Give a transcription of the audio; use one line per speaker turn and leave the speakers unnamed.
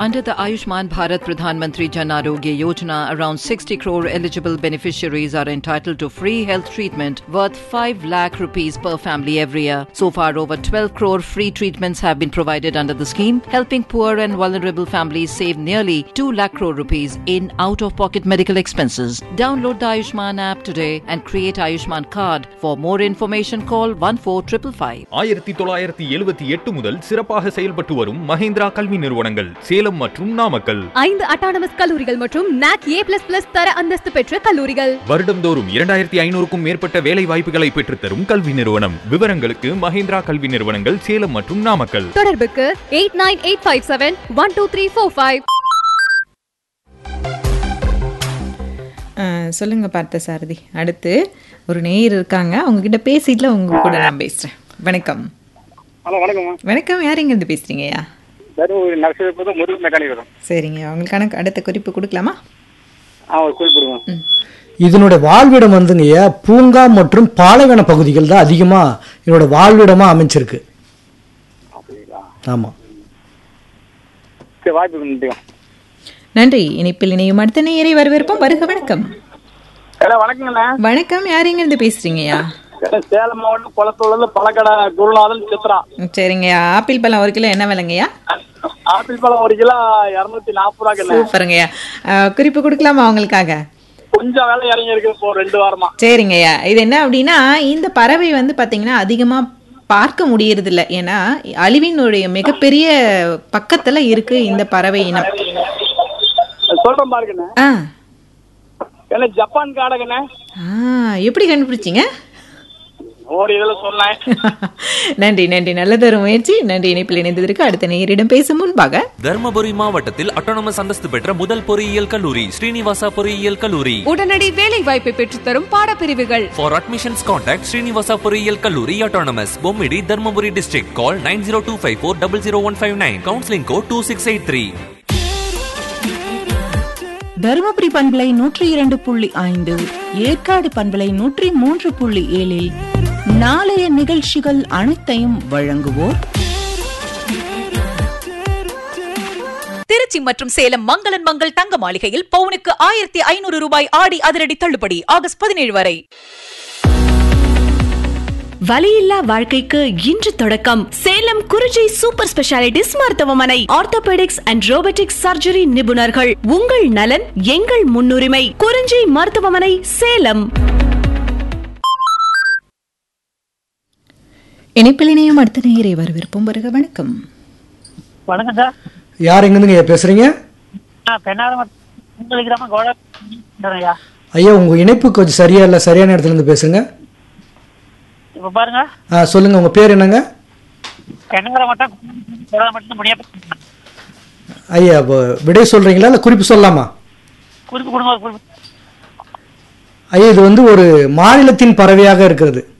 Under the Ayushman Bharat Pradhan Mantri Jan Arogya Yojana, around 60 crore eligible beneficiaries are entitled to free health treatment worth 5 lakh rupees per family every year. So far, over 12 crore free treatments have been provided under the scheme, helping poor and vulnerable families save nearly 2 lakh crore rupees in out-of-pocket medical expenses. Download the Ayushman app today and create Ayushman card. For more information, call 14555.
ஆயிரத்தி தொள்ளாயிரத்தி எழுபத்தி எட்டு முதல் சிறப்பாக செயல்பட்டு வரும் மகேந்திரா கல்வி நிறுவனங்கள் சேலம் மற்றும் நாமக்கல்
ஐந்து அட்டானமஸ் கல்லூரிகள் மற்றும் நாக் ஏ பிளஸ் பிளஸ் தர அந்தஸ்து பெற்ற கல்லூரிகள்
வருடம்தோறும் இரண்டாயிரத்தி ஐநூறுக்கும் மேற்பட்ட வேலை வாய்ப்புகளை பெற்றுத்தரும் கல்வி நிறுவனம் விவரங்களுக்கு மகேந்திரா கல்வி நிறுவனங்கள் சேலம் மற்றும் நாமக்கல்
தொடர்புக்கு eight nine eight five seven one two three four five
ஆ, சொல்லுங்க பார்த்த சாரதி அடுத்து ஒரு நேயர் இருக்காங்க அவங்க கிட்ட பேசிட்டுல உங்க கூட நான் பேசுறேன் வணக்கம்
ஹலோ வணக்கம்மா
வணக்கம் யார் இருந்து பேசுறீங்கய்யா
தருமபுரி நரசிங்கபுரம் முருகன் மெக்கானிக் வரும்
சரிங்க அவங்களுக்கான அடுத்த குறிப்பு கொடுக்கலாமா
ஆ ஒரு குறிப்பிடுவோம்
இதனுடைய வாழ்விடம் வந்துங்கய்யா பூங்கா மற்றும் பாலைவன பகுதிகள் தான் அதிகமாக இதனோட வாழ்விடமா அமைஞ்சிருக்கு
அப்படிங்களா
ஆமாம்
சரி வாய்ப்பு நன்றியும்
நன்றி இணைப்பில் இணையும் அடுத்த நேயரை வரவேற்போம் வருக வணக்கம்
ஹலோ வணக்கங்கண்ணே
வணக்கம் யார் இருந்து பேசுறீங்கய்யா
சேலம் மாவட்டம் குளத்தூர்லேருந்து பழக்கடை குருநாதன் சித்ரா
ம், சரிங்கய்யா ஆப்பிள் பழம் ஒரு கிலோ என்ன விலைங்கய்யா
ஆப்பிள் பழம் ஒரு கிலோ இரநூத்தி நாற்பது ரூபாய்க்குண்ணே
சூப்பருங்கய்யா ஆ, குறிப்பு கொடுக்கலாமா அவங்களுக்காக
கொஞ்சம் வேலை இறங்கி இருக்கு இப்போ ரெண்டு வாரமா
சரிங்கய்யா இது என்ன அப்படின்னா இந்த பறவை வந்து பாத்தீங்கன்னா அதிகமா பார்க்க முடியறது இல்ல ஏன்னா அழிவினுடைய மிகப்பெரிய பக்கத்துல இருக்கு இந்த பறவை இனம்
சொல்றேன் பாருங்கண்ணே
ஆ
ஏன்னா ஜப்பான் காடகண்ணே
ஆ எப்படி கண்டுபிடிச்சீங்க
ஒரு இதில் சொன்னேன்
நன்றி நன்றி நல்லதொரு முயற்சி நன்றி இணைப்பில் இணைந்ததற்கு அடுத்த நேயரிடம் பேசும் முன்பாக
தர்மபுரி மாவட்டத்தில் அட்டானமஸ் அந்தஸ்து பெற்ற முதல் பொறியியல் கல்லூரி ஸ்ரீனிவாசா பொறியியல் கல்லூரி
உடனடி வேலை வாய்ப்பை பெற்றுத்தரும் பாடப்பிரிவுகள்
ஃபார் அட்மிஷன்ஸ் கான்டாக்ட் ஸ்ரீனிவாசா பொறியியல் கல்லூரி autonomous Bommidi Dharmapuri district call nine zero two five four double zero one five nine counselling code two six eight three
Dharmapuri பண்பலை நூற்றி இரண்டு புள்ளி ஐந்து ஏற்காடு பண்பலை நூற்றி மூன்று புள்ளி ஏழில் நாளைய நிகழ்ச்சிகள் அனைத்தையும் வழங்குவோர்
திருச்சி மற்றும் சேலம் மங்களன் மங்கள் தங்க மாளிகையில் பவுனுக்கு ஆயிரத்தி ஐநூறு ரூபாய் ஆடி அதிரடி தள்ளுபடி ஆகஸ்ட் பதினேழு வரை
வலியில்லா வாழ்க்கைக்கு இன்று தொடக்கம் சேலம் குறிஞ்சி சூப்பர் ஸ்பெஷாலிட்டிஸ் மருத்துவமனை ஆர்த்தோபெடிக்ஸ் அண்ட் ரோபோட்டிக்ஸ் சர்ஜரி நிபுணர்கள் உங்கள் நலன் எங்கள் முன்னுரிமை குறிஞ்சி மருத்துவமனை சேலம்
இணைப்பில் இணையும் அடுத்த நேயரை வரவேற்போம் வருக வணக்கம்
வணக்கம் சார்
யார் எங்கேருந்துங்க பேசுகிறீங்க
நான் பெண்ணாரம் கிராமம் கோடா
ஐயா உங்கள் இணைப்பு கொஞ்சம் சரியா இல்லை சரியான இடத்துல இருந்து பேசுங்க
இப்போ பாருங்க
ஆ சொல்லுங்கள் உங்கள் பேர் என்னங்க
பெண்ணாரம் மட்டும் கோடா மட்டும் முடியாது
ஐயா இப்போ விடை சொல்கிறீங்களா இல்லை குறிப்பு சொல்லலாமா
குறிப்பு கொடுங்க ஒரு குறிப்பு
ஐயா இது வந்து ஒரு மாநிலத்தின் பறவையாக இருக்கிறது